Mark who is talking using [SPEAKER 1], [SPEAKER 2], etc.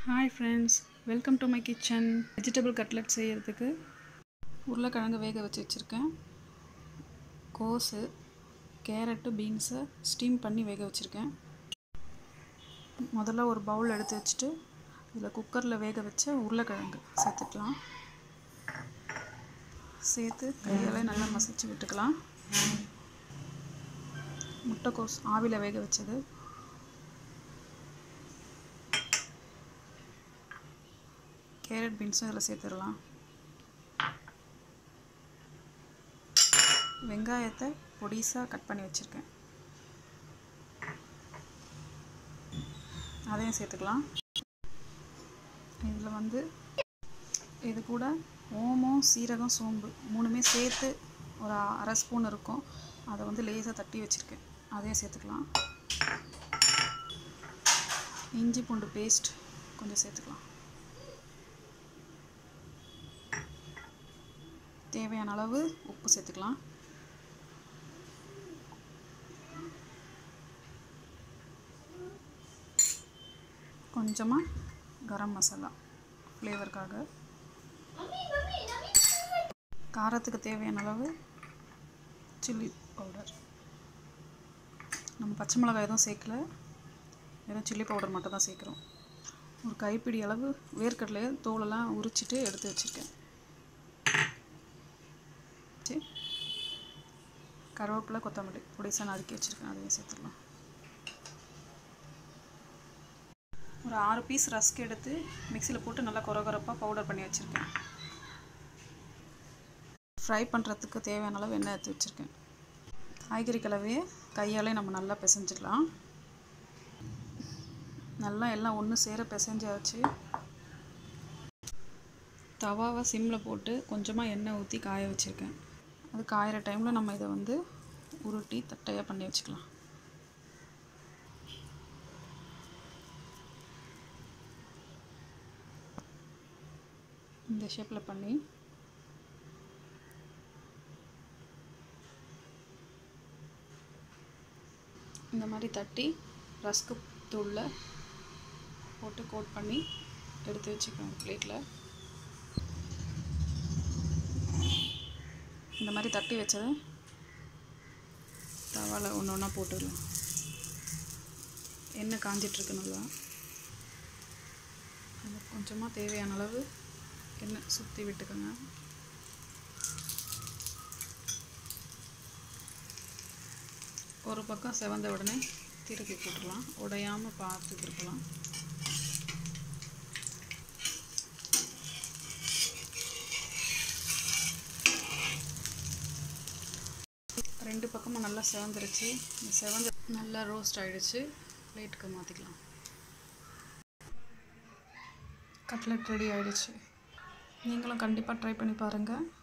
[SPEAKER 1] hi friends welcome to my kitchen vegetable cutlet செய்கிறதுக்கு உருளைக்கிழங்கு வேக வச்சு வச்சுருக்கேன் கோஸு கேரட்டு பீன்ஸை ஸ்டீம் பண்ணி வேக வச்சுருக்கேன் முதல்ல ஒரு பவுல் எடுத்து வச்சுட்டு இதில் குக்கரில் வேக வச்ச உருளைக்கிழங்கு சேர்த்துக்கலாம் சேர்த்து கையால் நல்லா மசிச்சு விட்டுக்கலாம் முட்டைக்கோஸ் ஆவியில் வேக வச்சது கேரட் பீன்ஸும் இதில் சேர்த்துடலாம் வெங்காயத்தை பொடிசாக கட் பண்ணி வச்சுருக்கேன் அதையும் சேர்த்துக்கலாம் இதில் வந்து இது கூட ஓமம் சீரகம் சோம்பு மூணுமே சேர்த்து ஒரு அரை ஸ்பூன் இருக்கும் அதை வந்து லேசாக தட்டி வச்சுருக்கேன் அதையும் சேர்த்துக்கலாம் இஞ்சி பூண்டு பேஸ்ட் கொஞ்சம் சேர்த்துக்கலாம் தேவையான அளவு உப்பு சேர்த்துக்கலாம் கொஞ்சமாக கரம் மசாலா ஃப்ளேவருக்காக காரத்துக்கு தேவையான அளவு சில்லி பவுடர் நம்ம பச்சை மிளகாய் எதுவும் சேர்க்கல வெறும் சில்லி பவுடர் மட்டும் தான் சேர்க்குறோம் ஒரு கைப்பிடி அளவு வேர்க்கடலையை தோலெல்லாம் உரிச்சிட்டு எடுத்து வச்சுருக்கேன் சரி கருவேப்பிலை கொத்தமல்லி பொடிசாக நறுக்கி வச்சுருக்கேன் அதையும் சேர்த்துடலாம் ஒரு ஆறு பீஸ் ரஸ்க் எடுத்து மிக்சியில் போட்டு நல்லா கொரகொரப்பாக பவுடர் பண்ணி வச்சுருக்கேன் ஃப்ரை பண்ணுறதுக்கு தேவையான அளவு எண்ணெய் எடுத்து வச்சுருக்கேன் காய்கறி கலவையை கையாலே நம்ம நல்லா பிசைஞ்சிடலாம் நல்லா எல்லாம் ஒன்று சேர பிசைஞ்சாச்சு தவாவை சிம்மில் போட்டு கொஞ்சமாக எண்ணெய் ஊற்றி காய வச்சுருக்கேன் அது காயிற டைமில் நம்ம இதை வந்து உருட்டி தட்டையாக பண்ணி வச்சுக்கலாம் இந்த ஷேப்பில் பண்ணி இந்த மாதிரி தட்டி ரஸ்க்கு தூளில் போட்டு கோட் பண்ணி எடுத்து வச்சுக்கோங்க பிளேட்டில் இந்த மாதிரி தட்டி வச்சதை தவாவில் ஒன்று ஒன்றா போட்டுடலாம் எண்ணெய் காஞ்சிட்ருக்கு நல்லா அது கொஞ்சமாக தேவையான அளவு எண்ணெய் சுற்றி விட்டுக்கோங்க ஒரு பக்கம் செவந்த உடனே திருப்பி போட்டுடலாம் உடையாமல் பார்த்து திருப்பலாம் ரெண்டு பக்கமும் நல்லா செவந்துருச்சு இந்த செவந்து நல்லா ரோஸ்ட் ஆகிடுச்சு பிளேட்டுக்கு மாற்றிக்கலாம் கட்லெட் ரெடி ஆகிடுச்சு நீங்களும் கண்டிப்பாக ட்ரை பண்ணி பாருங்கள்